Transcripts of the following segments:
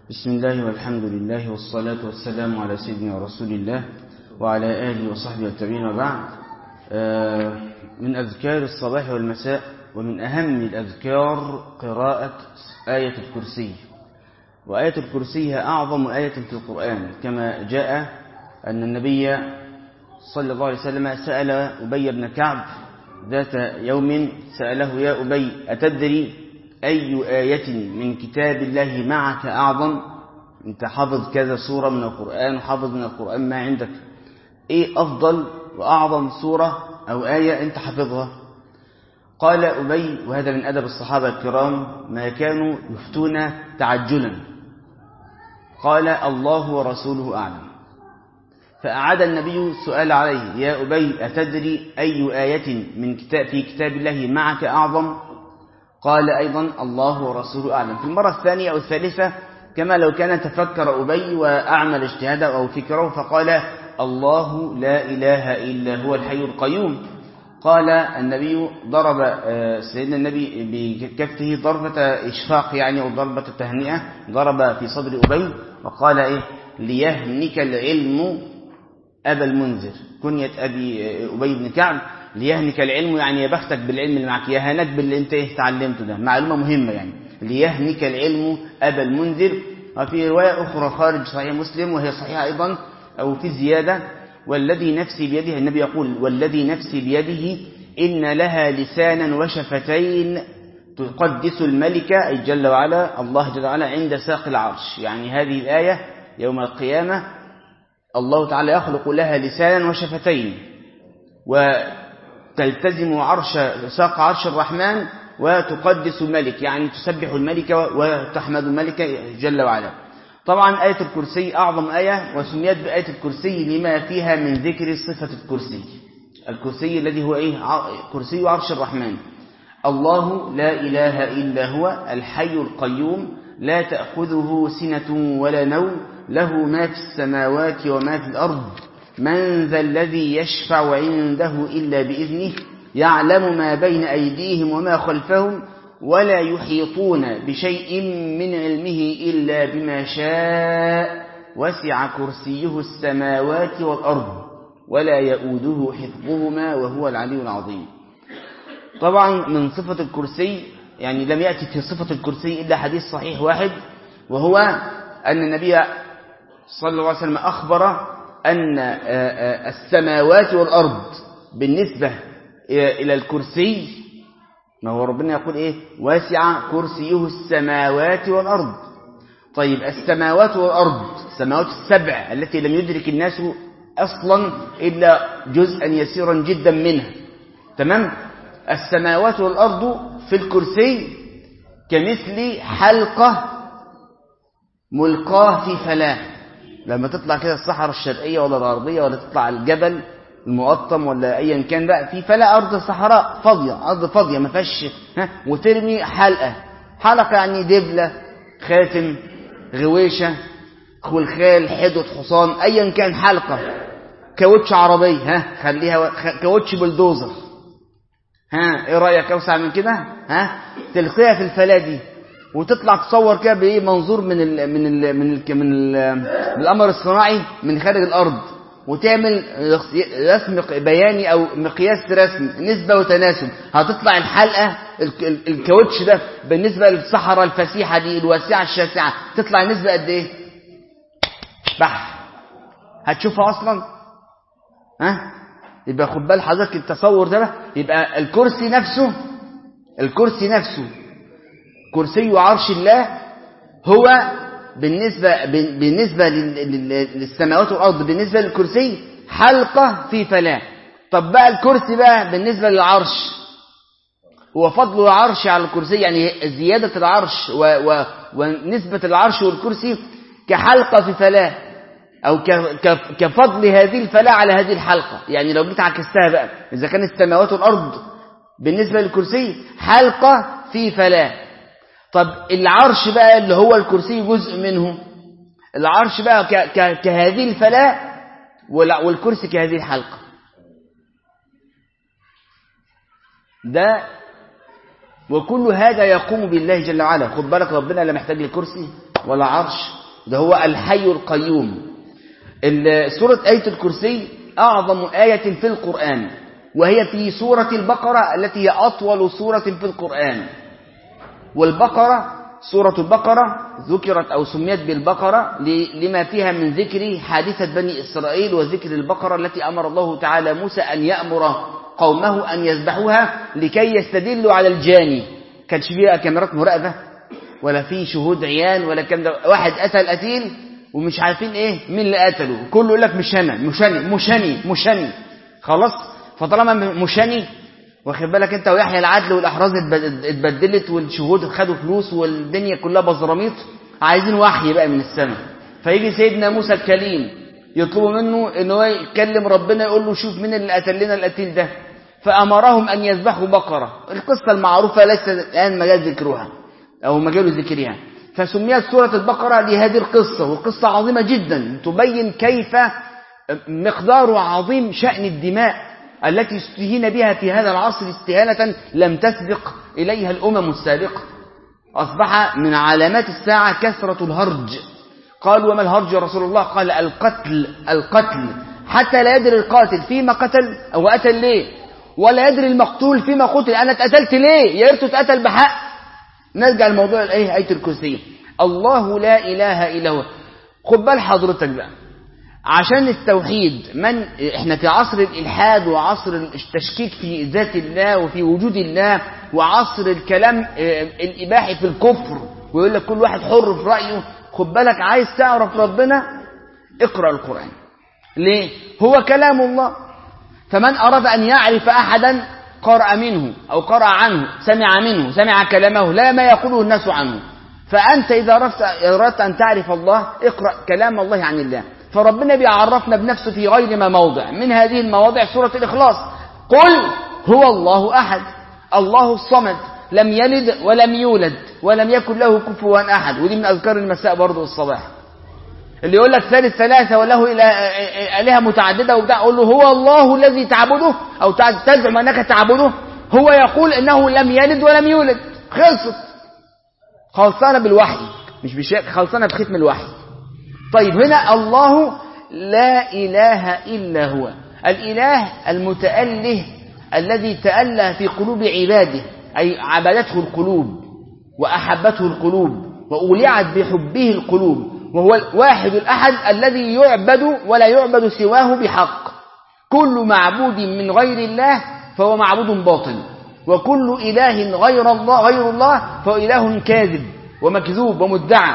بسم الله والحمد لله والصلاة والسلام على سيدنا رسول الله وعلى آله وصحبه والتابعين وبعد من أذكار الصباح والمساء ومن أهم الأذكار قراءة آية الكرسي وآية الكرسي هي أعظم آية في القرآن كما جاء أن النبي صلى الله عليه وسلم سأل أبي بن كعب ذات يوم سأله يا أبي أتدري أي آية من كتاب الله معك أعظم أنت حافظ كذا سورة من القرآن وحافظ من القرآن ما عندك إيه أفضل وأعظم سورة أو آية أنت حافظها قال أبي وهذا من أدب الصحابة الكرام ما كانوا يفتون تعجلا قال الله ورسوله أعلم فأعاد النبي السؤال عليه يا أبي أتدري أي آية من كتاب في كتاب الله معك أعظم قال أيضا الله ورسوله أعلم في المرة الثانية أو الثالثة كما لو كان تفكر أبي وأعمل اجتهاده أو فكره فقال الله لا إله إلا هو الحي القيوم قال النبي ضرب سيدنا النبي بكفه ضربة إشفاق يعني أو ضربة تهنئة ضرب في صدر أبي وقال إيه ليهنك العلم أبا المنذر كنية أبي أبي بن كعب ليهنك العلم يعني يا بختك بالعلم اللي معك يهنك باللي انت ايه تعلمته ده معلومة مهمة يعني ليهنك العلم أبا المنذر وفي رواية أخرى خارج صحيح مسلم وهي صحيحة أيضا أو في زيادة والذي نفسي بيده النبي يقول والذي نفسي بيده إن لها لسانا وشفتين تقدس الملك أي جل وعلا الله جل وعلا عند ساق العرش يعني هذه الآية يوم القيامة الله تعالى يخلق لها لسانا وشفتين وتلتزم عرش ساق عرش الرحمن وتقدس الملك يعني تسبح الملك وتحمد الملك جل وعلا طبعا آية الكرسي أعظم آية وسميت بآية الكرسي لما فيها من ذكر صفة الكرسي الكرسي الذي هو إيه كرسي عرش الرحمن الله لا إله إلا هو الحي القيوم لا تأخذه سنة ولا نوم له ما في السماوات وما في الأرض من ذا الذي يشفع عنده إلا بإذنه يعلم ما بين أيديهم وما خلفهم ولا يحيطون بشيء من علمه إلا بما شاء وسع كرسيه السماوات والأرض ولا يؤوده حفظهما وهو العلي العظيم طبعا من صفة الكرسي يعني لم يأتي في صفة الكرسي إلا حديث صحيح واحد وهو أن النبي صلى الله عليه وسلم أخبر أن السماوات والأرض بالنسبة إلى الكرسي ما هو ربنا يقول إيه واسع كرسيه السماوات والأرض طيب السماوات والأرض السماوات السبع التي لم يدرك الناس أصلا إلا جزءا يسيرا جدا منها تمام السماوات والأرض في الكرسي كمثل حلقة ملقاه في فلاة لما تطلع كده الصحراء الشرقية ولا الغربية ولا تطلع الجبل المقطم ولا ايا كان بقى في فلا ارض صحراء فاضيه ارض فاضيه ما فيهاش ها وترمي حلقه حلقه يعني دبله خاتم غويشه خلخال حدود حصان ايا كان حلقه كاوتش عربيه ها خليها كاوتش بلدوزر ها ايه رايك اوسع من كده ها تلقيها في الفلا دي وتطلع تصور كده بايه منظور من ال من ال من ال من, ال من القمر الصناعي من خارج الارض وتعمل رسم بياني او مقياس رسم نسبة وتناسب هتطلع الحلقة الكاوتش ده بالنسبة للصحراء الفسيحة دي الواسعة الشاسعة تطلع النسبة قد ايه بح هتشوفها اصلا ها يبقى خد بال حضرتك التصور ده يبقى الكرسي نفسه الكرسي نفسه كرسي عرش الله هو بالنسبة بالنسبة للسماوات والأرض بالنسبة للكرسي حلقة في فلاة طب بقى الكرسي بقى بالنسبة للعرش هو فضل العرش على الكرسي يعني زيادة العرش و و ونسبة العرش والكرسي كحلقة في فلاة أو كفضل هذه الفلاة على هذه الحلقة يعني لو جيت عكستها بقى إذا كان السماوات والأرض بالنسبة للكرسي حلقة في فلاة طب العرش بقى اللي هو الكرسي جزء منه العرش بقى كهذه الفلاة والكرسي كهذه الحلقة ده وكل هذا يقوم بالله جل وعلا خد بالك ربنا لا محتاج لكرسي ولا عرش ده هو الحي القيوم سورة آية الكرسي أعظم آية في القرآن وهي في سورة البقرة التي هي أطول سورة في القرآن والبقرة سورة البقرة ذكرت أو سميت بالبقرة لما فيها من ذكر حادثة بني إسرائيل وذكر البقرة التي أمر الله تعالى موسى أن يأمر قومه أن يذبحوها لكي يستدلوا على الجاني كانش فيها كاميرات مراقبة ولا في شهود عيان ولا كان ده واحد قتل قتيل ومش عارفين ايه مين اللي قتله كله يقول لك مش انا مش انا مش انا مش انا خلاص فطالما مش انا واخد بالك انت ويحيى العدل والاحراز اتبدلت والشهود خدوا فلوس والدنيا كلها بزراميط عايزين وحي بقى من السماء فيجي سيدنا موسى الكليم يطلبوا منه ان هو يكلم ربنا يقول له شوف مين اللي قتل لنا القتيل ده فامرهم ان يذبحوا بقره القصه المعروفه ليس الان مجال ذكرها او مجال ذكرها فسميت سوره البقره لهذه القصه والقصه عظيمه جدا تبين كيف مقدار عظيم شان الدماء التي استهين بها في هذا العصر استهانة لم تسبق إليها الأمم السابقة أصبح من علامات الساعة كثرة الهرج قالوا وما الهرج يا رسول الله قال القتل القتل حتى لا يدري القاتل فيما قتل أو قتل ليه ولا يدري المقتول فيما قتل أنا اتقتلت ليه يا ريته اتقتل بحق نرجع لموضوع الايه آية الكرسي الله لا إله إلا هو خد بال حضرتك بقى عشان التوحيد من احنا في عصر الالحاد وعصر التشكيك في ذات الله وفي وجود الله وعصر الكلام الاباحي في الكفر ويقول لك كل واحد حر في رايه خد بالك عايز تعرف ربنا اقرا القران ليه هو كلام الله فمن اراد ان يعرف احدا قرأ منه او قرأ عنه سمع منه سمع كلامه لا ما يقوله الناس عنه فانت اذا اردت ان تعرف الله اقرا كلام الله عن الله فربنا بيعرفنا بنفسه في غير ما موضع من هذه المواضع سورة الإخلاص قل هو الله أحد الله الصمد لم يلد ولم يولد ولم يكن له كفوا أحد ودي من أذكار المساء برضه والصباح اللي يقول لك ثالث ثلاثة وله آلهة متعددة وبتاع قول له هو الله الذي تعبده أو تزعم أنك تعبده هو يقول إنه لم يلد ولم يولد خلصت خلصانة بالوحي مش بشيء خلصانة بختم الوحي طيب هنا الله لا إله إلا هو الإله المتأله الذي تأله في قلوب عباده أي عبدته القلوب وأحبته القلوب وأولعت بحبه القلوب وهو الواحد الأحد الذي يعبد ولا يعبد سواه بحق كل معبود من غير الله فهو معبود باطل وكل إله غير الله غير الله فهو إله كاذب ومكذوب ومدعى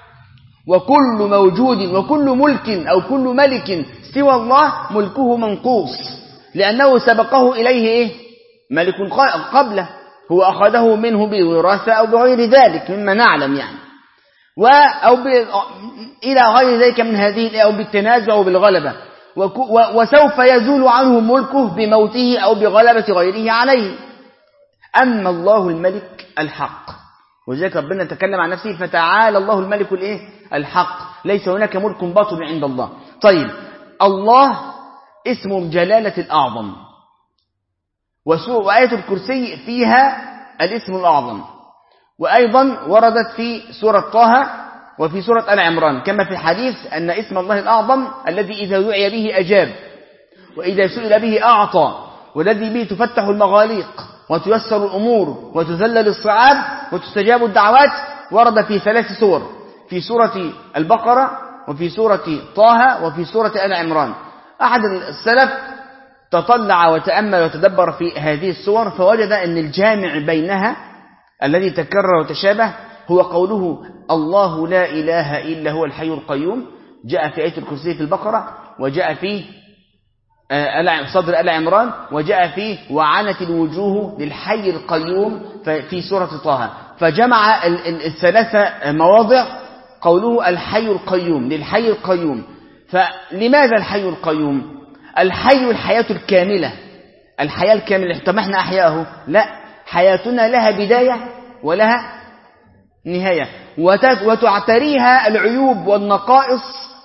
وكل موجود وكل ملك أو كل ملك سوى الله ملكه منقوص لأنه سبقه إليه إيه؟ ملك قبله هو أخذه منه بوراثة أو بغير ذلك مما نعلم يعني و أو ب... إلى غير ذلك من هذه أو بالتنازع أو بالغلبة وك... و... وسوف يزول عنه ملكه بموته أو بغلبة غيره عليه أما الله الملك الحق وذلك ربنا تكلم عن نفسه فتعالى الله الملك الايه الحق ليس هناك ملك باطل عند الله طيب الله اسم الجلالة الأعظم وآية الكرسي فيها الاسم الأعظم وأيضا وردت في سورة طه وفي سورة آل عمران كما في الحديث أن اسم الله الأعظم الذي إذا دعي به أجاب وإذا سئل به أعطى والذي به تفتح المغاليق وتيسر الأمور وتذلل الصعاب وتستجاب الدعوات ورد في ثلاث سور في سورة البقرة وفي سورة طه وفي سورة آل عمران أحد السلف تطلع وتأمل وتدبر في هذه السور فوجد أن الجامع بينها الذي تكرر وتشابه هو قوله الله لا إله إلا هو الحي القيوم جاء في آية الكرسي في البقرة وجاء في صدر آل عمران وجاء فيه وعنت الوجوه للحي القيوم في سورة طه فجمع الثلاثة مواضع قوله الحي القيوم للحي القيوم فلماذا الحي القيوم الحي الحياة الكاملة الحياة الكاملة طب احنا أحياءه لا حياتنا لها بداية ولها نهاية وتعتريها العيوب والنقائص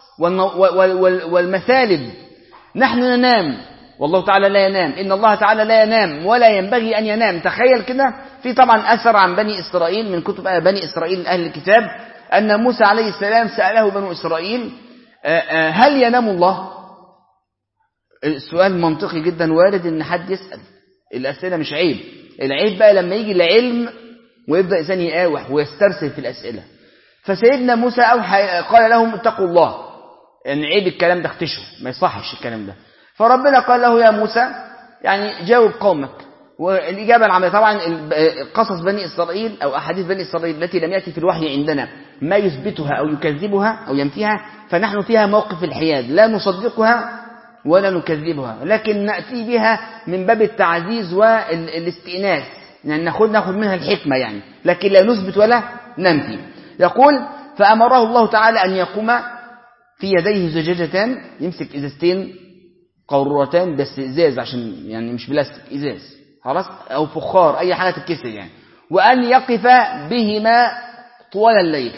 والمثالب نحن ننام والله تعالى لا ينام إن الله تعالى لا ينام ولا ينبغي أن ينام تخيل كده في طبعا أثر عن بني إسرائيل من كتب بني إسرائيل أهل الكتاب أن موسى عليه السلام سأله بنو إسرائيل هل ينام الله السؤال منطقي جدا وارد ان حد يسأل الأسئلة مش عيب العيب بقى لما يجي العلم ويبدأ إنسان يقاوح ويسترسل في الأسئلة فسيدنا موسى أوحى قال لهم اتقوا الله يعني عيب الكلام ده اختشوا ما يصحش الكلام ده فربنا قال له يا موسى يعني جاوب قومك والإجابة العامة طبعا قصص بني إسرائيل أو أحاديث بني إسرائيل التي لم يأتي في الوحي عندنا ما يثبتها أو يكذبها أو ينفيها فنحن فيها موقف الحياد لا نصدقها ولا نكذبها لكن نأتي بها من باب التعزيز والاستئناس يعني ناخد ناخد منها الحكمة يعني لكن لا نثبت ولا ننفي يقول فأمره الله تعالى أن يقوم في يديه زجاجتان يمسك إزازتين قارورتان بس إزاز عشان يعني مش بلاستيك إزاز خلاص أو فخار أي حاجة تتكسر يعني وأن يقف بهما طوال الليل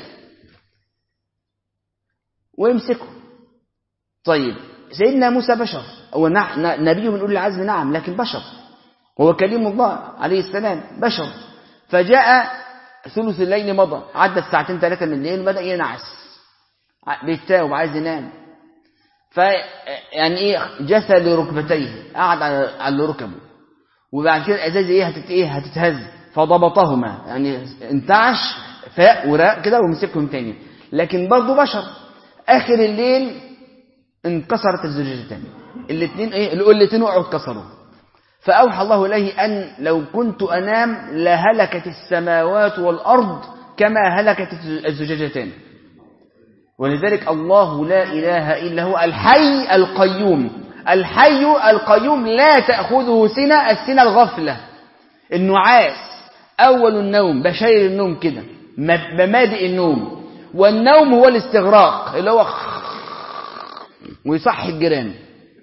ويمسكه طيب سيدنا موسى بشر هو نبي من أولي العزم نعم لكن بشر هو كليم الله عليه السلام بشر فجاء ثلث الليل مضى عدت ساعتين ثلاثة من الليل وبدأ ينعس بيتاوب عايز ينام ف يعني ايه جثى لركبتيه قعد على على ركبه وبعد كده الازاز ايه هتت ايه هتتهز فضبطهما يعني انتعش فاق وراق كده ومسكهم تاني لكن برضه بشر اخر الليل انكسرت الزجاجتان الاثنين ايه القلتين وقعوا اتكسروا فاوحى الله اليه ان لو كنت انام لهلكت السماوات والارض كما هلكت الزجاجتان ولذلك الله لا اله الا هو الحي القيوم الحي القيوم لا تاخذه سنه السنه الغفله النعاس اول النوم بشاير النوم كده مبادئ النوم والنوم هو الاستغراق اللي هو ويصحي الجيران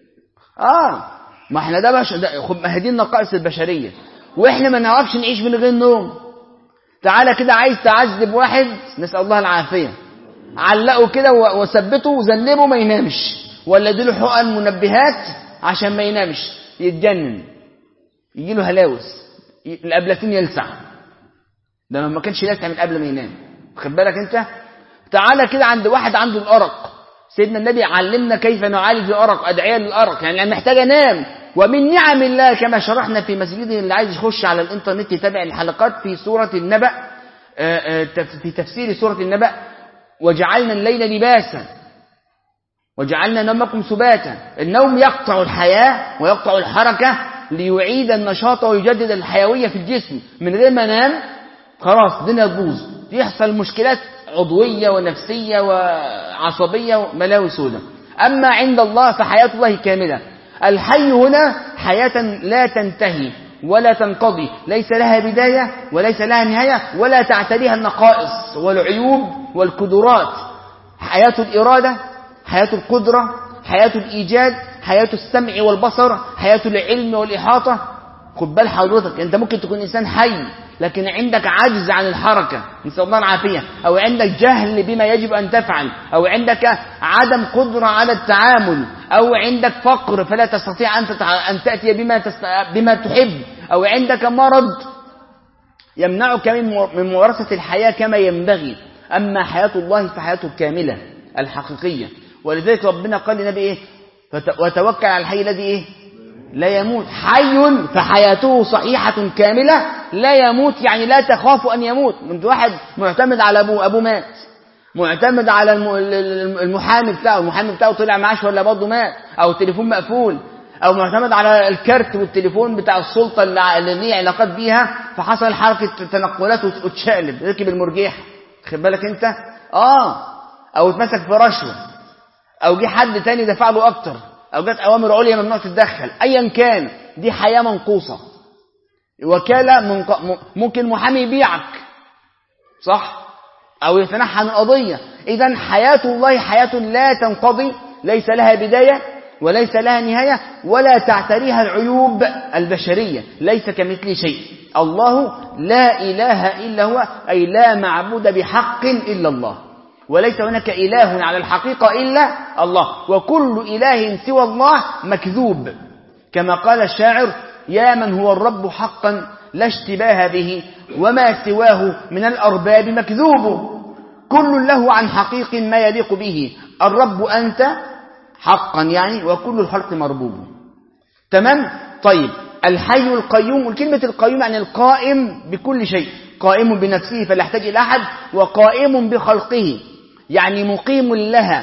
اه ما احنا ده بش ده خد ما هدي النقائص البشريه واحنا ما نعرفش نعيش من غير نوم تعالى كده عايز تعذب واحد نسال الله العافيه علقه كده وثبته وذنبه ما ينامش ولا اديله حقن منبهات عشان ما ينامش يتجنن يجي له هلاوس الابلتين يلسع ده ما كانش لاسع من قبل ما ينام خد بالك انت تعالى كده عند واحد عنده الارق سيدنا النبي علمنا كيف نعالج الارق ادعيه للارق يعني انا محتاج انام ومن نعم الله كما شرحنا في مسجدنا اللي عايز يخش على الانترنت يتابع الحلقات في سوره النبأ في تفسير سوره النبأ وجعلنا الليل لباسا وجعلنا نومكم سباتا النوم يقطع الحياة ويقطع الحركة ليعيد النشاط ويجدد الحيوية في الجسم من غير ما نام خلاص الدنيا تبوظ يحصل مشكلات عضوية ونفسية وعصبية وملاوي سودة أما عند الله فحياة الله كاملة الحي هنا حياة لا تنتهي ولا تنقضي ليس لها بداية وليس لها نهاية ولا تعتريها النقائص والعيوب والكدرات حياة الإرادة حياة القدرة حياة الإيجاد حياة السمع والبصر حياة العلم والإحاطة خد بال حضرتك أنت ممكن تكون إنسان حي لكن عندك عجز عن الحركة نسأل الله العافية أو عندك جهل بما يجب أن تفعل أو عندك عدم قدرة على التعامل أو عندك فقر فلا تستطيع أن, تتع... أن تأتي بما, تست... بما تحب أو عندك مرض يمنعك من من ممارسة الحياة كما ينبغي أما حياة الله فحياته الكاملة الحقيقية ولذلك ربنا قال للنبي إيه وتوكل على الحي الذي إيه لا يموت حي فحياته صحيحة كاملة لا يموت يعني لا تخاف أن يموت من واحد معتمد على أبوه أبوه مات معتمد على المحامي بتاعه المحامي بتاعه طلع معاش ولا برضه مات أو التليفون مقفول أو معتمد على الكارت والتليفون بتاع السلطة اللي ليه علاقات بيها فحصل حركة تنقلات وتشقلب ركب المرجيح خد بالك أنت آه أو اتمسك في رشوة أو جه حد تاني دفع له أكتر أو جت أوامر عليا ممنوع تتدخل أيا كان دي حياة منقوصة وكالة منق... ممكن محامي يبيعك صح أو يتنحى عن القضية إذا حياة الله حياة لا تنقضي ليس لها بداية وليس لها نهاية ولا تعتريها العيوب البشرية ليس كمثل شيء الله لا إله إلا هو أي لا معبود بحق إلا الله وليس هناك إله على الحقيقة إلا الله وكل إله سوى الله مكذوب كما قال الشاعر يا من هو الرب حقا لا اشتباه به وما سواه من الأرباب مكذوب كل له عن حقيق ما يليق به الرب أنت حقا يعني وكل الخلق مربوب تمام طيب الحي القيوم وكلمة القيوم يعني القائم بكل شيء قائم بنفسه فلا يحتاج إلى أحد وقائم بخلقه يعني مقيم لها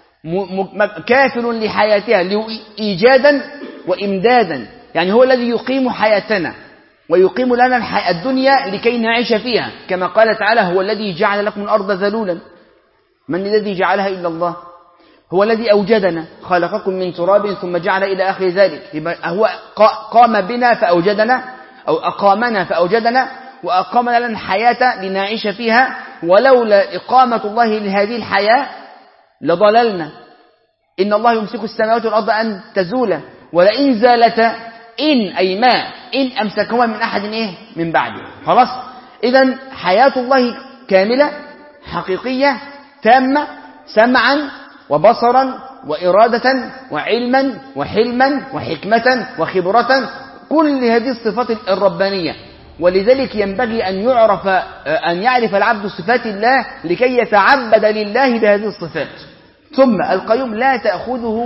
كافل لحياتها إيجادا وإمدادا يعني هو الذي يقيم حياتنا ويقيم لنا الدنيا لكي نعيش فيها كما قال تعالى هو الذي جعل لكم الأرض ذلولا من الذي جعلها إلا الله هو الذي أوجدنا خلقكم من تراب ثم جعل إلى آخر ذلك هو قام بنا فأوجدنا أو أقامنا فأوجدنا وأقام لنا الحياة لنعيش فيها ولولا إقامة الله لهذه الحياة لضللنا إن الله يمسك السماوات والأرض أن تزولا ولئن زالتا إن أي ما إن أمسكهما من أحد إيه من بعده خلاص إذا حياة الله كاملة حقيقية تامة سمعا وبصرا وإرادة وعلما وحلما وحكمة وخبرة كل هذه الصفات الربانية ولذلك ينبغي أن يعرف أن يعرف العبد صفات الله لكي يتعبد لله بهذه الصفات ثم القيوم لا تأخذه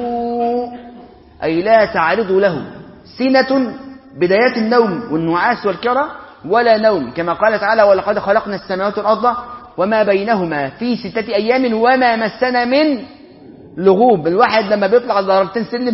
أي لا تعرض له سنة بدايات النوم والنعاس والكرى ولا نوم كما قال تعالى ولقد خلقنا السماوات والأرض وما بينهما في ستة أيام وما مسنا من لغوب الواحد لما بيطلع درجتين سلم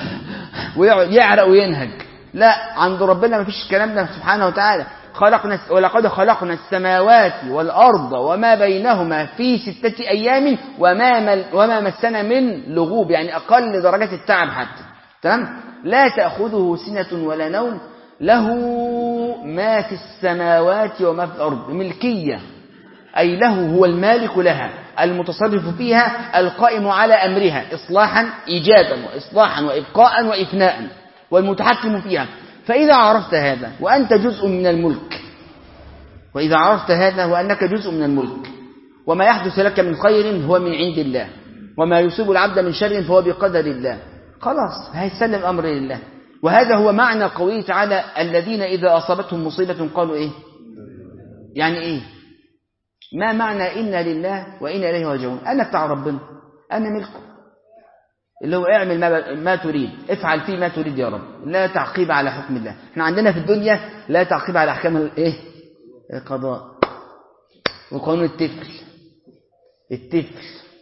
ويعرق وينهج لا عند ربنا ما فيش الكلام ده سبحانه وتعالى خلقنا ولقد خلقنا السماوات والأرض وما بينهما في ستة أيام وما, وما مسنا من لغوب يعني أقل درجات التعب حتى تمام لا تأخذه سنة ولا نوم له ما في السماوات وما في الأرض ملكية أي له هو المالك لها المتصرف فيها القائم على أمرها إصلاحا إيجادا وإصلاحا وإبقاء وإفناء والمتحكم فيها فإذا عرفت هذا وأنت جزء من الملك وإذا عرفت هذا وأنك جزء من الملك وما يحدث لك من خير هو من عند الله وما يصيب العبد من شر فهو بقدر الله خلاص هيسلم الأمر لله وهذا هو معنى قوله تعالى الذين إذا أصابتهم مصيبة قالوا إيه يعني إيه ما معنى إنا لله وإنا إليه راجعون أنا بتاع ربنا أنا ملكه اللي هو اعمل ما, ما تريد افعل فيه ما تريد يا رب لا تعقيب على حكم الله احنا عندنا في الدنيا لا تعقيب على أحكام الايه القضاء وقانون الطفل الطفل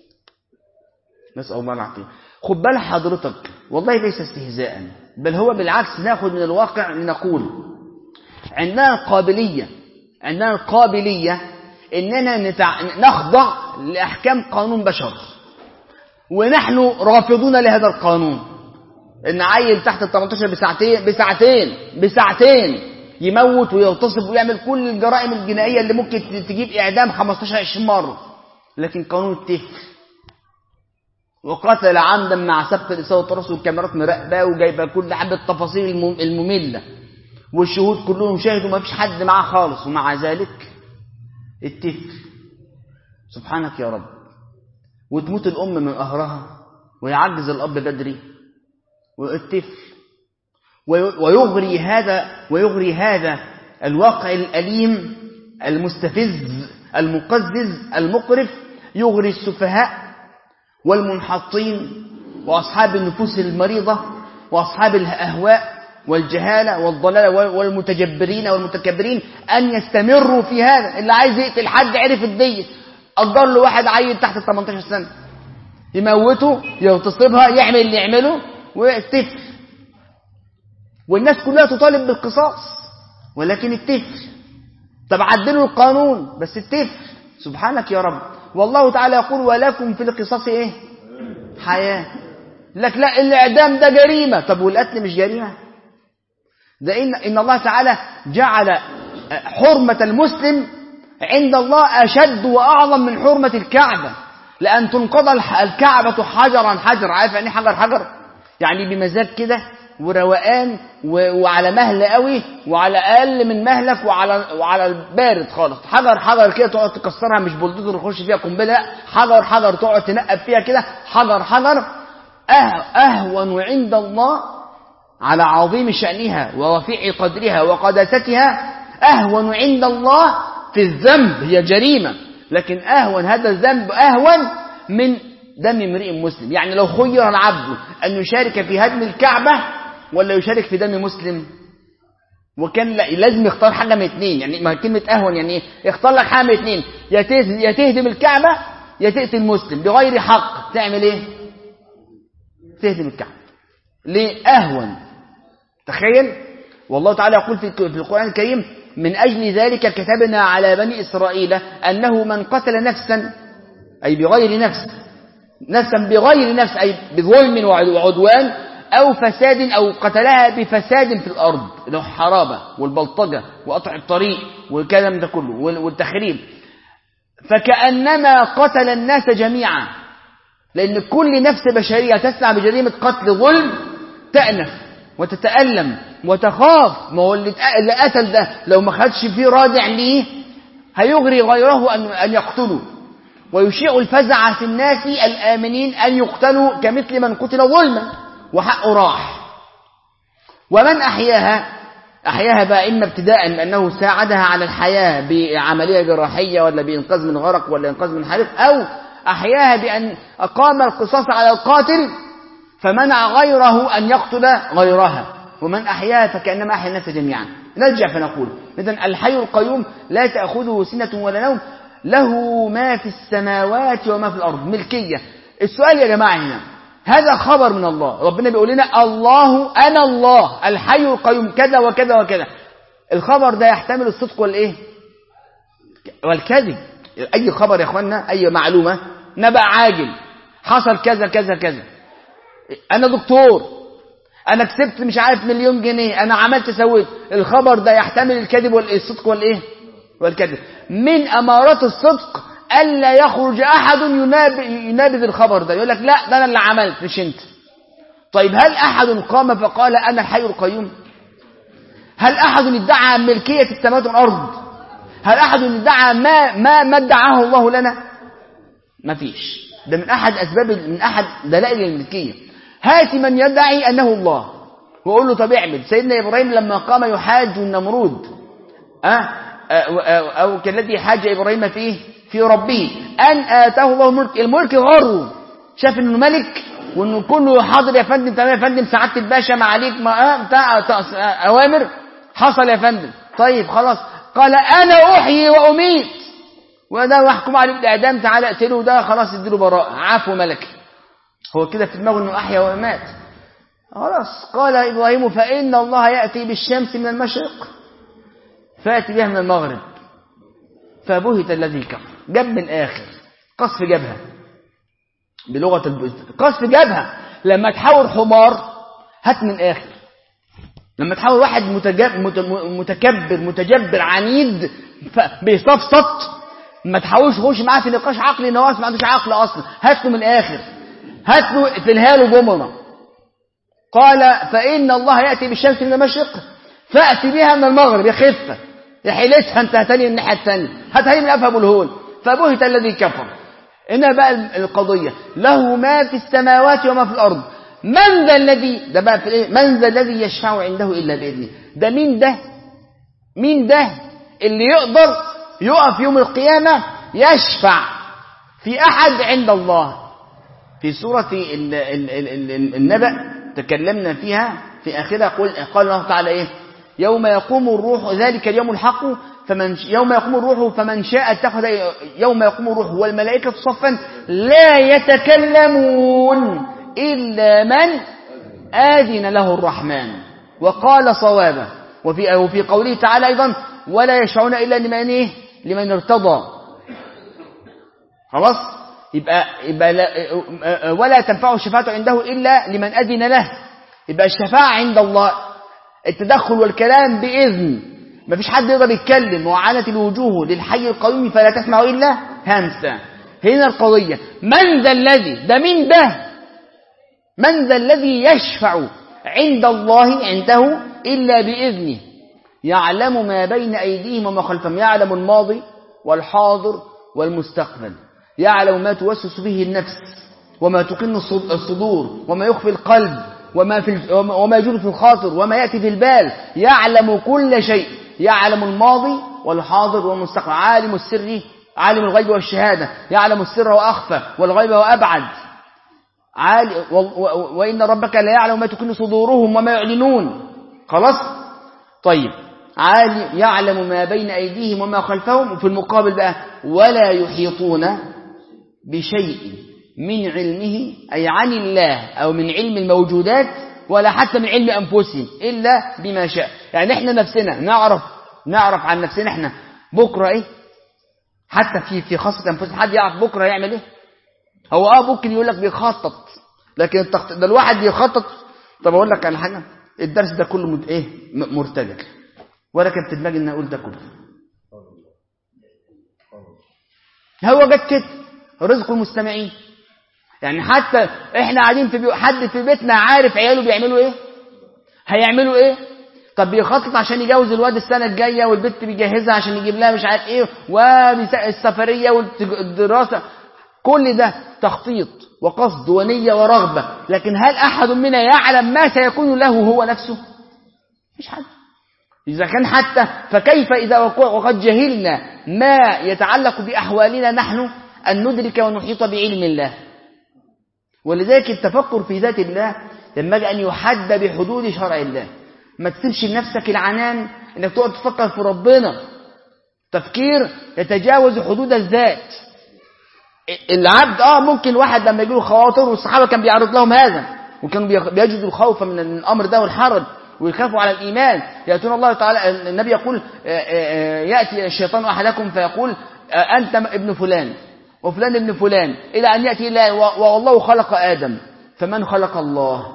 نسأل الله العافية خد بال حضرتك والله ليس استهزاء بل هو بالعكس ناخذ من الواقع لنقول عندنا القابلية عندنا القابلية إننا نتع... نخضع لأحكام قانون بشر ونحن رافضون لهذا القانون إن عيل تحت ال 18 بساعتين بساعتين بساعتين يموت ويغتصب ويعمل كل الجرائم الجنائية اللي ممكن تجيب إعدام 15 20 مرة لكن قانون الطفل وقتل عمدا مع سبق الإساءة والترص والكاميرات مراقبة وجايبة كل حبة التفاصيل المملة والشهود كلهم شاهدوا ما فيش حد معاه خالص ومع ذلك الطفل سبحانك يا رب وتموت الأم من قهرها ويعجز الأب بدري والطفل ويغري هذا ويغري هذا الواقع الأليم المستفز المقزز المقرف يغري السفهاء والمنحطين وأصحاب النفوس المريضة وأصحاب الأهواء والجهالة والضلالة والمتجبرين والمتكبرين أن يستمروا في هذا اللي عايز يقتل حد عرف الدية أقدر له واحد عيل تحت ال 18 سنة يموته يغتصبها يعمل اللي يعمله ويستفل والناس كلها تطالب بالقصاص ولكن الطفل طب عدلوا القانون بس الطفل سبحانك يا رب والله تعالى يقول ولكم في القصاص ايه حياة لك لا الاعدام ده جريمة طب والقتل مش جريمة ده إن, إن الله تعالى جعل حرمة المسلم عند الله أشد وأعظم من حرمة الكعبة لأن تنقض الكعبة حجرا حجر عارف يعني حجر حجر يعني بمزاج كده وروقان وعلى مهل قوي وعلى اقل من مهلك وعلى وعلى البارد خالص حجر حجر كده تقعد تكسرها مش بلدوزر يخش فيها قنبله لا حجر حجر تقعد تنقب فيها كده حجر حجر اهون عند الله على عظيم شأنها ورفيع قدرها وقداستها أهون عند الله في الذنب هي جريمة لكن أهون هذا الذنب أهون من دم امرئ مسلم يعني لو خير العبد أن يشارك في هدم الكعبة ولا يشارك في دم مسلم وكان لازم يختار حاجة من اثنين يعني ما كلمة أهون يعني ايه يختار لك حاجة من اثنين يا تهدم الكعبة يا تقتل مسلم بغير حق تعمل ايه تهدم الكعبة ليه أهون تخيل والله تعالى يقول في القرآن الكريم من أجل ذلك كتبنا على بني إسرائيل أنه من قتل نفسا أي بغير نفس نفسا بغير نفس أي بظلم وعدوان أو فساد أو قتلها بفساد في الأرض اللي هو حرابة والبلطجة وقطع الطريق والكلام ده كله والتخريب فكأنما قتل الناس جميعا لأن كل نفس بشرية تسمع بجريمة قتل ظلم تأنف وتتألم وتخاف ما هو اللي قتل ده لو ما خدش فيه رادع ليه هيغري غيره أن أن يقتله ويشيع الفزع في الناس الآمنين أن يقتلوا كمثل من قتل ظلما وحقه راح ومن أحياها أحياها بقى إما ابتداء بأنه ساعدها على الحياة بعملية جراحية ولا بإنقاذ من غرق ولا إنقاذ من حريق أو أحياها بأن أقام القصاص على القاتل فمنع غيره أن يقتل غيرها ومن أحياها فكأنما أحيا الناس جميعا نرجع فنقول إذا الحي القيوم لا تأخذه سنة ولا نوم له ما في السماوات وما في الأرض ملكية السؤال يا جماعة هنا هذا خبر من الله ربنا بيقول لنا الله أنا الله الحي القيوم كذا وكذا وكذا الخبر ده يحتمل الصدق والإيه والكذب أي خبر يا أخوانا أي معلومة نبأ عاجل حصل كذا كذا كذا أنا دكتور أنا كسبت مش عارف مليون جنيه أنا عملت سويت الخبر ده يحتمل الكذب والصدق والإيه والكذب من أمارات الصدق ألا يخرج أحد ينابذ الخبر ده يقول لك لا ده أنا اللي عملت مش أنت طيب هل أحد قام فقال أنا الحي القيوم هل أحد ادعى ملكية السماوات والأرض هل أحد ادعى ما ما ما ادعاه الله لنا ما فيش ده من أحد أسباب من أحد دلائل الملكية هات من يدعي أنه الله وقول له طب اعمل سيدنا إبراهيم لما قام يحاج النمرود أه أو كالذي حاج إبراهيم فيه في ربه أن آتاه الله الملك الملك غره شاف إنه ملك وإنه كله حاضر يا فندم تمام يا فندم سعادة الباشا ما عليك ما بتاع أوامر حصل يا فندم طيب خلاص قال أنا أحيي وأميت وده محكوم عليه بالإعدام تعالى اقتله ده خلاص اديله براءة عفو ملكي هو كده في دماغه إنه أحيا ومات خلاص قال إبراهيم فإن الله يأتي بالشمس من المشرق فأتي بها من المغرب فبهت الذي كفر جاب من آخر قصف جبهة بلغة الب... قصف جبهة لما تحاور حمار هات من آخر لما تحاول واحد متجب... مت... متكبر متجبر عنيد ف... بيصفصط ما تحاولش تخش معاه في نقاش عقلي ان هو ما عندوش عقل اصلا هات له من الاخر هات له اقتلها له جمره قال فان الله ياتي بالشمس من المشرق فاتي بها من المغرب يا خفه يا حيلتها انت هتاني الناحيه الثانيه هاتها من افهم الهون فبهت الذي كفر هنا بقى القضيه له ما في السماوات وما في الارض من ذا الذي ده بقى في ايه من ذا الذي يشفع عنده الا باذنه ده مين ده مين ده اللي يقدر يقف يوم القيامه يشفع في احد عند الله في سوره ال ال ال ال النبأ تكلمنا فيها في اخرها قل قال الله تعالى ايه يوم يقوم الروح ذلك اليوم الحق فمن يوم يقوم الروح فمن شاء اتخذ يوم يقوم الروح والملائكه صفا لا يتكلمون إلا من آذن له الرحمن وقال صوابا وفي وفي قوله تعالى أيضا ولا يشفعون إلا لمن إيه؟ لمن ارتضى خلاص يبقى, يبقى لا ولا تنفع الشفاعة عنده إلا لمن أذن له يبقى الشفاعة عند الله التدخل والكلام بإذن ما فيش حد يقدر يتكلم وعنت الوجوه للحي القيوم فلا تسمع إلا همسا هنا القضية من ذا الذي ده مين ده من ذا الذي يشفع عند الله عنده إلا بإذنه يعلم ما بين أيديهم وما خلفهم يعلم الماضي والحاضر والمستقبل يعلم ما توسوس به النفس وما تقن الصدور وما يخفي القلب وما, في وما يجول في الخاطر وما يأتي في البال يعلم كل شيء يعلم الماضي والحاضر والمستقبل عالم السر عالم الغيب والشهادة يعلم السر وأخفى والغيب وأبعد عالي وإن ربك لا يعلم ما تكن صدورهم وما يعلنون خلاص طيب عالي يعلم ما بين أيديهم وما خلفهم وفي المقابل بقى ولا يحيطون بشيء من علمه أي عن الله أو من علم الموجودات ولا حتى من علم أنفسهم إلا بما شاء يعني إحنا نفسنا نعرف نعرف عن نفسنا إحنا بكرة إيه حتى في في خاصة أنفسنا حد يعرف بكرة يعمل إيه هو اه ممكن يقول لك بيخطط لكن التخط... ده الواحد بيخطط طب اقول لك على حاجه الدرس ده كله مد... ايه م- مرتجل ولا كان في دماغي ان اقول ده كله هو جت كده رزق المستمعين يعني حتى احنا قاعدين في بي... حد في بيتنا عارف عياله بيعملوا ايه هيعملوا ايه طب بيخطط عشان يجوز الواد السنه الجايه والبنت بيجهزها عشان يجيب لها مش عارف ايه والسفريه والدراسه كل ده تخطيط وقصد ونية ورغبة لكن هل أحد منا يعلم ما سيكون له هو نفسه مش حد إذا كان حتى فكيف إذا وقد جهلنا ما يتعلق بأحوالنا نحن أن ندرك ونحيط بعلم الله ولذلك التفكر في ذات الله ينبغي أن يحد بحدود شرع الله ما تسيبش لنفسك العنان انك تقعد تفكر في ربنا تفكير يتجاوز حدود الذات العبد اه ممكن واحد لما يجيله خواطر والصحابه كان بيعرض لهم هذا وكانوا بيجدوا الخوف من الامر ده والحرج ويخافوا على الايمان ياتون الله تعالى النبي يقول ياتي الشيطان احدكم فيقول انت ابن فلان وفلان ابن فلان الى ان ياتي الله والله خلق ادم فمن خلق الله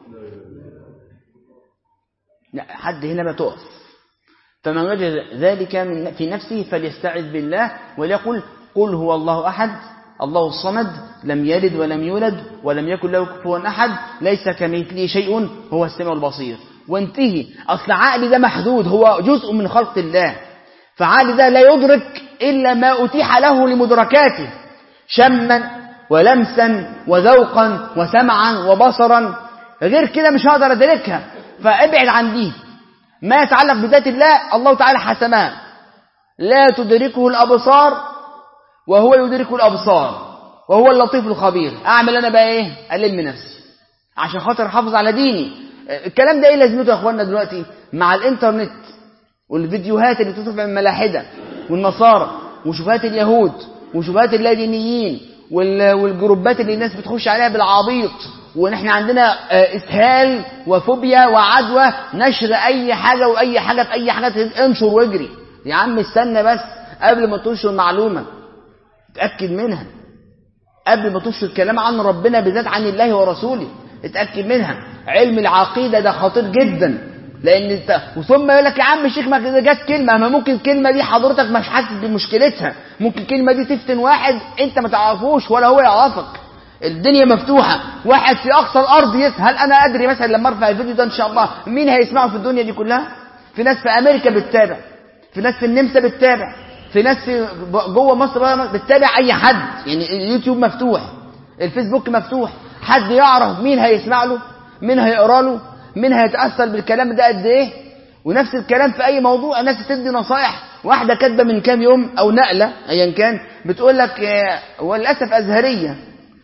حد هنا ما تقف فمن وجد ذلك من في نفسه فليستعذ بالله وليقل قل هو الله احد الله الصمد لم يلد ولم يولد ولم يكن له كفوا أحد ليس كمثله شيء هو السميع البصير وانتهي أصل عقلي ده محدود هو جزء من خلق الله فعقلي ده لا يدرك إلا ما أتيح له لمدركاته شما ولمسا وذوقا وسمعا وبصرا غير كده مش هقدر أدركها فابعد عن دي ما يتعلق بذات الله الله تعالى حسمها لا تدركه الأبصار وهو يدرك الأبصار وهو اللطيف الخبير أعمل أنا بقى إيه ألم نفسي عشان خاطر أحافظ على ديني الكلام ده إيه لازمته يا أخوانا دلوقتي مع الإنترنت والفيديوهات اللي بتطلع من الملاحدة والنصارى وشبهات اليهود وشبهات اللادينيين والجروبات اللي الناس بتخش عليها بالعبيط ونحن عندنا اسهال وفوبيا وعدوى نشر اي حاجه واي حاجه في اي حاجه انشر واجري يا عم استنى بس قبل ما تنشر معلومه اتأكد منها قبل ما تنشر كلام عن ربنا بالذات عن الله ورسوله اتأكد منها علم العقيدة ده خطير جدا لأن انت وثم يقول لك يا عم الشيخ ما جت كلمة ما ممكن الكلمة دي حضرتك مش حاسس بمشكلتها ممكن الكلمة دي تفتن واحد انت ما تعرفوش ولا هو يعرفك الدنيا مفتوحة واحد في أقصى الأرض يسهل أنا أدري مثلا لما أرفع الفيديو ده إن شاء الله مين هيسمعه في الدنيا دي كلها في ناس في أمريكا بتتابع في ناس في النمسا بتتابع في ناس في جوه مصر بتتابع اي حد يعني اليوتيوب مفتوح الفيسبوك مفتوح حد يعرف مين هيسمع له مين هيقرا له مين هيتاثر بالكلام ده قد ايه ونفس الكلام في اي موضوع الناس تدي نصائح واحده كاتبه من كام يوم او نقله ايا كان بتقول لك وللاسف ازهريه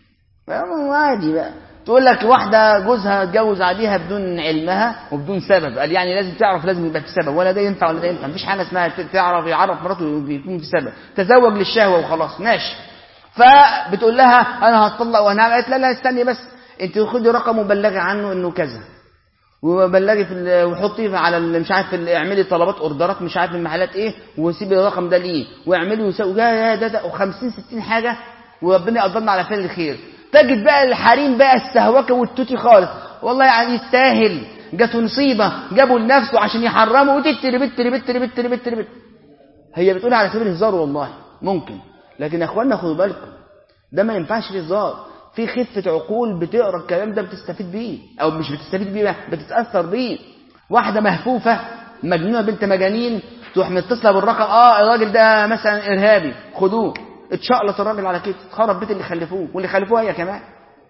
عادي بقى تقول لك واحدة جوزها اتجوز عليها بدون علمها وبدون سبب قال يعني لازم تعرف لازم يبقى في سبب ولا ده ينفع ولا ده ينفع مفيش حاجة اسمها تعرف يعرف مراته يكون في سبب تزوج للشهوة وخلاص ماشي فبتقول لها انا هطلق وانا قالت لا لا استني بس انت خدي رقم وبلغي عنه انه كذا وبلغي في وحطي على مش عارف اعملي طلبات اوردرات مش عارف المحلات ايه وسيبي الرقم ده ليه واعملي وسوي ده ده ده و50 60 حاجه وربنا يقدرنا على فعل الخير تجد بقى الحريم بقى السهوكة والتوتي خالص والله يعني يستاهل جاته نصيبة جابوا لنفسه عشان يحرمه وتتري بتري بتري بتري بتري بتري هي بتقول على سبيل الهزار والله ممكن لكن يا اخوانا خدوا بالكم ده ما ينفعش فيه هزار في خفة عقول بتقرا الكلام ده بتستفيد بيه او مش بتستفيد بيه بتتأثر بيه واحدة مهفوفة مجنونة بنت مجانين تروح متصلة بالرقم اه الراجل ده مثلا ارهابي خدوه اتشقلط الراجل على كده خرب بيت اللي خلفوه واللي خلفوه هي كمان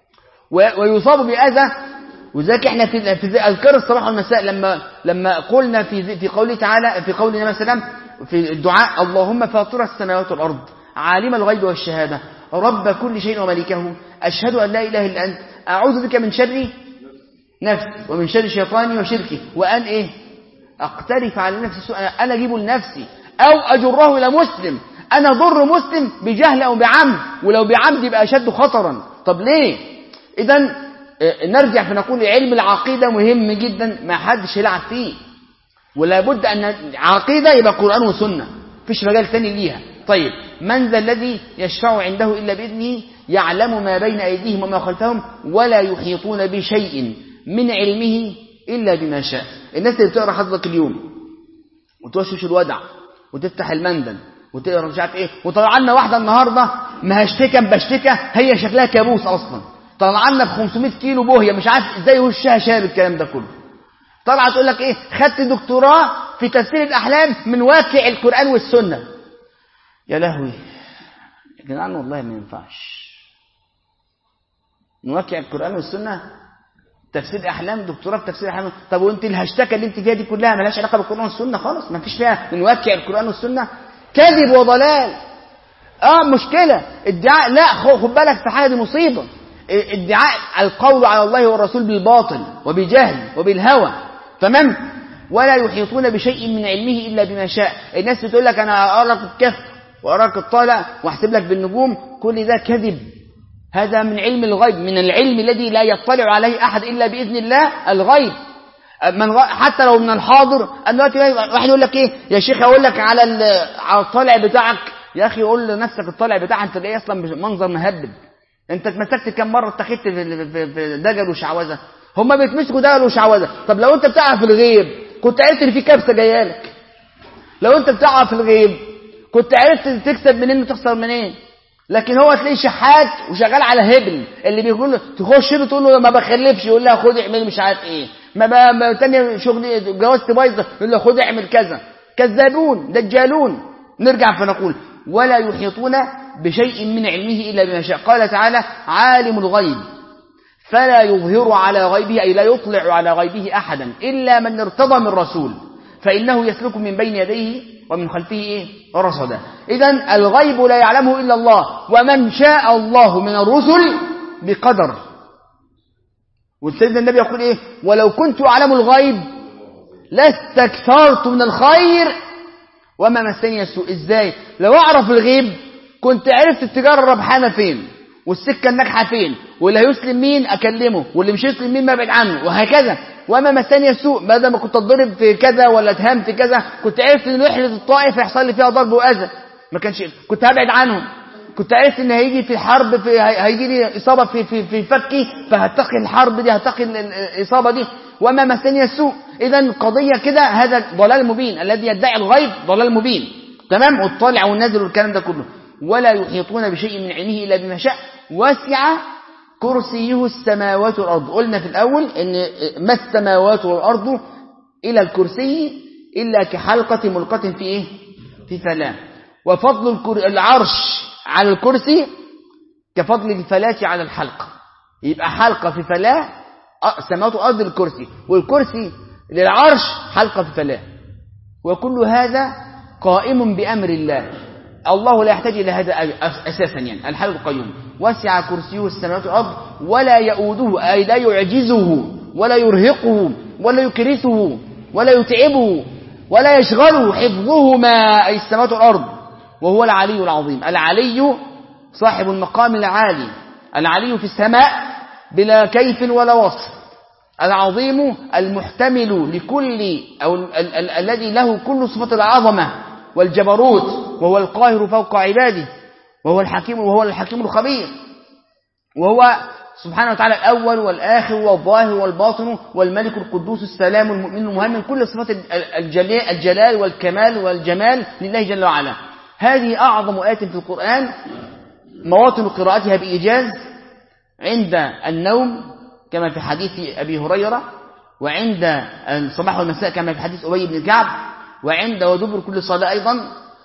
ويصاب بأذى وذلك احنا في في اذكار الصباح والمساء لما لما قلنا في في قوله تعالى في قول النبي صلى الله عليه وسلم في الدعاء اللهم فاطر السماوات والارض عالم الغيب والشهادة رب كل شيء ومليكه أشهد أن لا إله إلا أنت أعوذ بك من شر نفسي ومن شر شيطاني وشركه وأن إيه أقترف على نفسي سوء أنا أجيبه لنفسي أو أجره إلى مسلم أنا ضر مسلم بجهل أو بعمد ولو بعمد يبقى أشد خطرا طب ليه إذا نرجع فنقول علم العقيدة مهم جدا ما حدش يلعب فيه ولا بد أن عقيدة يبقى قرآن وسنة فيش مجال تاني ليها طيب من ذا الذي يشفع عنده إلا بإذنه يعلم ما بين أيديهم وما خلفهم ولا يحيطون بشيء من علمه إلا بما شاء الناس اللي بتقرأ حضرتك اليوم وتوشوش الودع وتفتح المندل وتقرا مش عارف ايه وطلع لنا واحده النهارده ما هشتكى بشتكى هي شكلها كابوس اصلا طلع لنا ب 500 كيلو بوهيه مش عارف ازاي وشها شاب الكلام ده كله طلعت تقول لك ايه خدت دكتوراه في تفسير الاحلام من واقع القران والسنه يا لهوي يا جدعان والله ما ينفعش من واقع القران والسنه تفسير احلام دكتوراه في تفسير احلام طب وانت الهشتكه اللي انت فيها دي كلها مالهاش علاقه بالقران والسنه خالص ما فيش فيها من واقع القران والسنه كذب وضلال اه مشكله ادعاء لا خد بالك في حاجه دي مصيبه ادعاء القول على الله والرسول بالباطل وبجهل وبالهوى تمام ولا يحيطون بشيء من علمه الا بما شاء الناس بتقول لك انا اراك الكهف واراك الطالع واحسب لك بالنجوم كل ده كذب هذا من علم الغيب من العلم الذي لا يطلع عليه احد الا باذن الله الغيب من حتى لو من الحاضر أن دلوقتي واحد يقول لك ايه يا شيخ اقول لك على على الطالع بتاعك يا اخي قول لنفسك الطالع بتاعك انت ايه اصلا منظر مهبب انت اتمسكت كم مره اتخذت في, في, في دجل وشعوذه هم بيتمسكوا دجل وشعوذه طب لو انت بتعرف الغيب كنت عرفت ان في كبسه جايه لك لو انت بتعرف الغيب كنت عرفت تكسب منين وتخسر منين لكن هو تلاقيه شحات وشغال على هبل اللي بيقول له تخش له تقول له ما بخلفش يقول لها خد اعمل مش عارف ايه ما بقى ما تاني شغل جوازتي بايظه يقول له خد اعمل كذا كذابون دجالون نرجع فنقول ولا يحيطون بشيء من علمه الا بما شاء قال تعالى عالم الغيب فلا يظهر على غيبه اي لا يطلع على غيبه احدا الا من ارتضى من رسول فانه يسلك من بين يديه ومن خلفه ايه رصدا اذا الغيب لا يعلمه الا الله ومن شاء الله من الرسل بقدر وسيدنا النبي يقول ايه ولو كنت اعلم الغيب لاستكثرت من الخير وما مسني السوء ازاي لو اعرف الغيب كنت عرفت التجاره الربحانه فين والسكه الناجحه فين واللي هيسلم مين اكلمه واللي مش هيسلم مين ما ابعد عنه وهكذا وما مسني السوء بدل ما كنت اتضرب في كذا ولا اتهام في كذا كنت عرفت ان رحله الطائف هيحصل لي فيها ضرب واذى ما كانش كنت هبعد عنهم كنت عرفت ان هيجي في الحرب في هيجي لي اصابه في في في فكي فهتقي الحرب دي هتقي الاصابه دي وما مسني السوء اذا قضيه كده هذا ضلال مبين الذي يدعي الغيب ضلال مبين تمام والطالع والنازل والكلام ده كله ولا يحيطون بشيء من علمه الا بما شاء وسع كرسيه السماوات والارض قلنا في الاول ان ما السماوات والارض الى الكرسي الا كحلقه ملقه في ايه في فلاه وفضل العرش على الكرسي كفضل الفلاة على الحلقة يبقى حلقة في فلاة سماوات أرض الكرسي والكرسي للعرش حلقة في فلاة وكل هذا قائم بأمر الله الله لا يحتاج إلى هذا أساسا يعني الحل القيوم وسع كرسيه السماوات والأرض ولا يؤوده أي لا يعجزه ولا يرهقه ولا يكرسه ولا يتعبه ولا يشغله حفظهما أي السماوات والأرض وهو العلي العظيم العلي صاحب المقام العالي العلي في السماء بلا كيف ولا وصف العظيم المحتمل لكل أو ال ال ال الذي له كل صفة العظمة والجبروت وهو القاهر فوق عباده وهو الحكيم وهو الحكيم الخبير وهو سبحانه وتعالى الأول والآخر والظاهر والباطن والملك القدوس السلام المؤمن المهيمن كل صفات الجلال والكمال والجمال لله جل وعلا هذه أعظم آية في القرآن مواطن قراءتها بإيجاز عند النوم كما في حديث أبي هريرة وعند الصباح والمساء كما في حديث أبي بن كعب وعند ودبر كل صلاة أيضا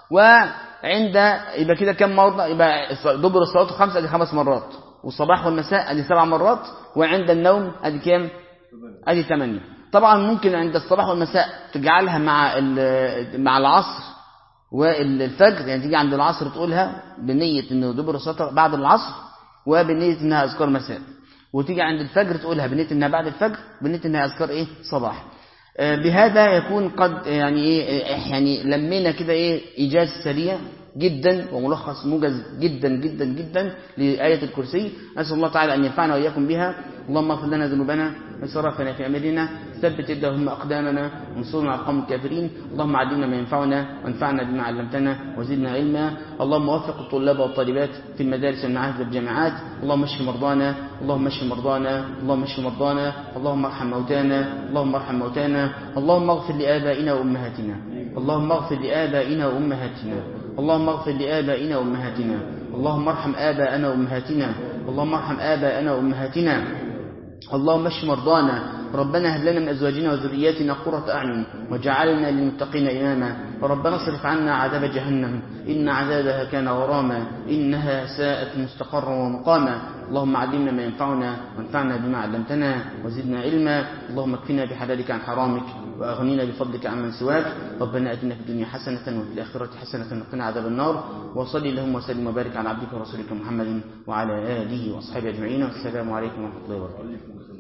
وعند يبقى كده كم مرة يبقى دبر الصلاة خمس أدي خمس مرات والصباح والمساء أدي سبع مرات وعند النوم أدي كام أدي ثمانية طبعا ممكن عند الصباح والمساء تجعلها مع مع العصر والفجر يعني تيجي عند العصر تقولها بنية انه دبر الصلاة بعد العصر وبنية انها اذكار مساء وتيجي عند الفجر تقولها بنية انها بعد الفجر بنية انها اذكار ايه صباح بهذا يكون قد يعني ايه يعني لمينا كده ايه ايجاز سريع جدا وملخص موجز جدا جدا جدا لآية الكرسي نسأل الله تعالى أن ينفعنا وإياكم بها اللهم اغفر لنا ذنوبنا وإسرافنا في أمرنا ثبت اللهم أقدامنا وانصرنا على القوم الكافرين اللهم علمنا ما ينفعنا وانفعنا بما علمتنا وزدنا علما اللهم وفق الطلاب والطالبات في المدارس والمعاهد والجامعات اللهم اشف مرضانا اللهم اشف مرضانا اللهم اشف مرضانا اللهم ارحم موتانا اللهم ارحم موتانا اللهم اغفر لآبائنا وأمهاتنا اللهم اغفر لآبائنا وأمهاتنا اللهم اغفر لآبائنا وأمهاتنا اللهم ارحم آباءنا وأمهاتنا اللهم ارحم آباءنا وأمهاتنا اللهم اشف مرضانا ربنا هب لنا من أزواجنا وذرياتنا قرة أعين وجعلنا للمتقين إماما ربنا اصرف عنا عذاب جهنم إن عذابها كان غراما إنها ساءت مستقرا ومقاما اللهم علمنا ما ينفعنا وانفعنا بما علمتنا وزدنا علما اللهم اكفنا بحلالك عن حرامك وأغنينا بفضلك عمن سواك ربنا أتنا في الدنيا حسنة وفي الآخرة حسنة وقنا عذاب النار وصلي اللهم وسلم وبارك على عبدك ورسولك محمد وعلى آله وأصحابه أجمعين والسلام عليكم ورحمة الله وبركاته